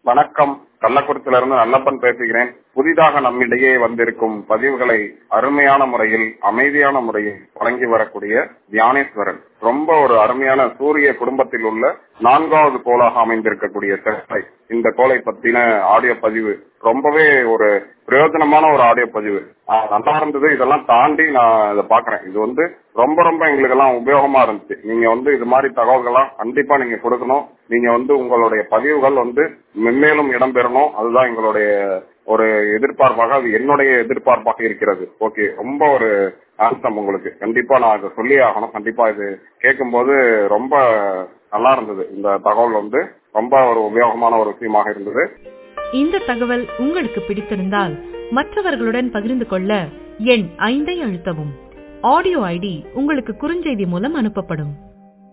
வணக்கம் கள்ளக்குறிச்சியில இருந்து நல்லப்பன் பேசுகிறேன் புதிதாக நம்மிடையே வந்திருக்கும் பதிவுகளை அருமையான முறையில் அமைதியான முறையில் வழங்கி வரக்கூடிய தியானேஸ்வரன் ரொம்ப ஒரு அருமையான சூரிய குடும்பத்தில் உள்ள நான்காவது கோளாக அமைந்திருக்கக்கூடிய சென்னை இந்த கோளை பத்தின ஆடியோ பதிவு ரொம்பவே ஒரு பிரயோஜனமான ஒரு ஆடியோ பதிவு ஆஹ் நல்லா இருந்தது இதெல்லாம் தாண்டி நான் இதை பாக்குறேன் இது வந்து ரொம்ப ரொம்ப எங்களுக்கு எல்லாம் உபயோகமா இருந்துச்சு நீங்க வந்து இது மாதிரி தகவல்கள்லாம் கண்டிப்பா நீங்க கொடுக்கணும் நீங்க வந்து உங்களுடைய பதிவுகள் வந்து மென்மேலும் இடம்பெறணும் அதுதான் எங்களுடைய ஒரு எதிர்பார்ப்பாக அது என்னுடைய எதிர்பார்ப்பாக இருக்கிறது ஓகே ரொம்ப ஒரு ஆன்சம் உங்களுக்கு கண்டிப்பா நான் இதை சொல்லி ஆகணும் கண்டிப்பா இது கேட்கும்போது ரொம்ப நல்லா இருந்தது இந்த தகவல் வந்து ரொம்ப ஒரு உபயோகமான ஒரு விஷயமாக இருந்தது இந்த தகவல் உங்களுக்கு பிடித்திருந்தால் மற்றவர்களுடன் பகிர்ந்து கொள்ள எண் ஐந்தை அழுத்தவும் ஆடியோ ஐடி உங்களுக்கு குறுஞ்செய்தி மூலம் அனுப்பப்படும்